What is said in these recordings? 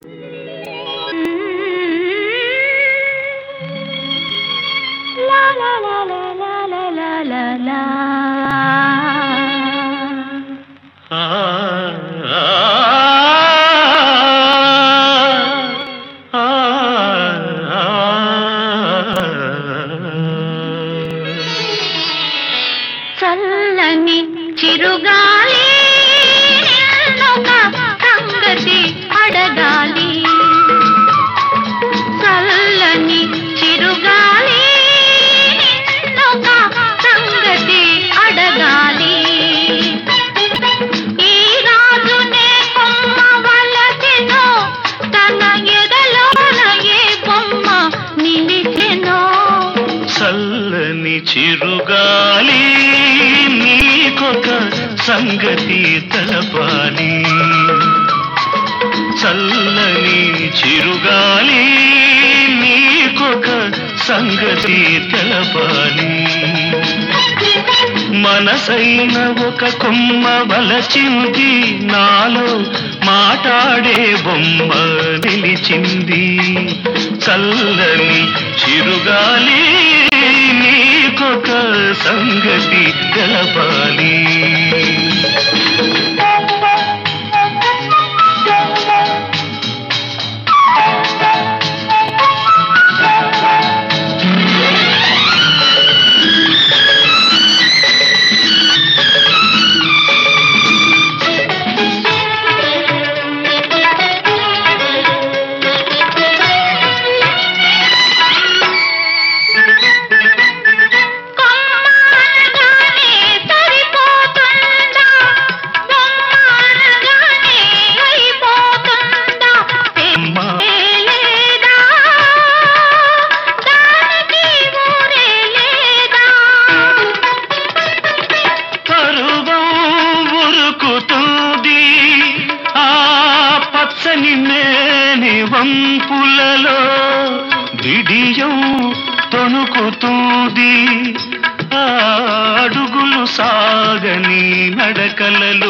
చల్లని చిరుగాలి నిన్నొక సంగతి అడగాలి చల్లని చిరుగాలి నిన్నొక సంగతి అడగాలి ఈ రాజునే కొమ్మ వలసెనో తన ఎదలోన ఏ బొమ్మ నిలిచెనో చల్లని చిరుగాలి నీకొక సంగతి తెలపాలి చల్లని చిరుగాలి నీకొక సంగతి తెలపాలి మనసైన ఒక కొమ్మ వలచింది నాలో మాట్లాడే బొమ్మ నిలిచింది చల్లని చిరుగాలి నీకొక సంగతి తెలపాలి కొమ్మానగానే సరిపోతుందా బొమ్మానగానే అయిపోతుందా అమ్మా. లేదా దానికి ఊరే లేదా పరువం ఉరుకుతుంది ఆ పచ్చని మేని వంపులలో బిడియం తొణుకుతుంది ఆ అడుగులు సాగని నడకలలో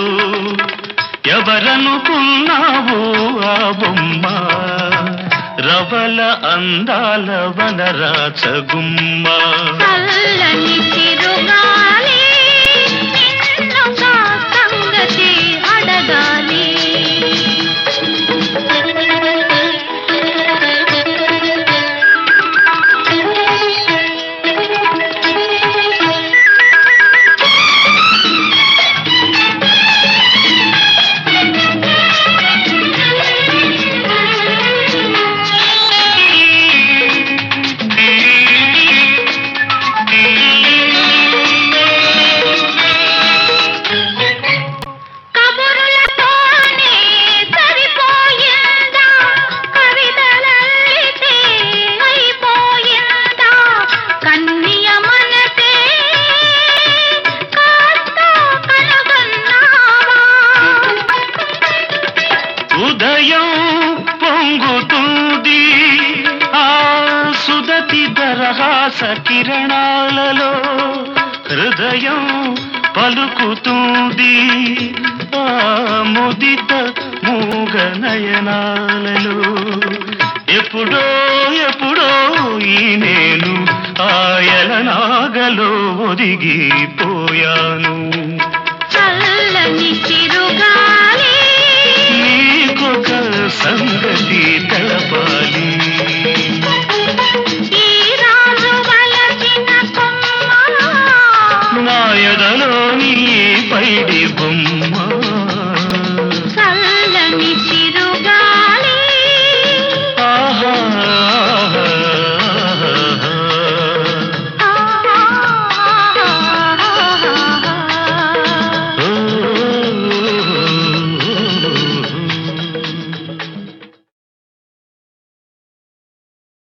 ఎవరనుకున్నావు ఆ బొమ్మ రవల అందాల వనరాచగుమ్మ చల్లని చిరుగాలి నిన్నొక సంగతి అడగాలి కబురులతోనే సరిపోయిందా కవితలల్లితే అయిపోయిందా కన్య మనసే కాస్త కనుగొన్నావా ఉదయం పొంగుతుంది ఆ సుదతి దరహాస కిరణాలలో హృదయం పలుకుతుంది ఆ ముదిత మూగ నయనాలలో ఎప్పుడో ఎప్పుడో ఈ నేను ఆయల నాగలో ఒదిగిపోయాను చల్లని చిరుగాలి నీకొక సంగతి తెలపాలి ఈ రాజు వలసిన కొమ్మ నాయదలోని పైడి బొమ్మ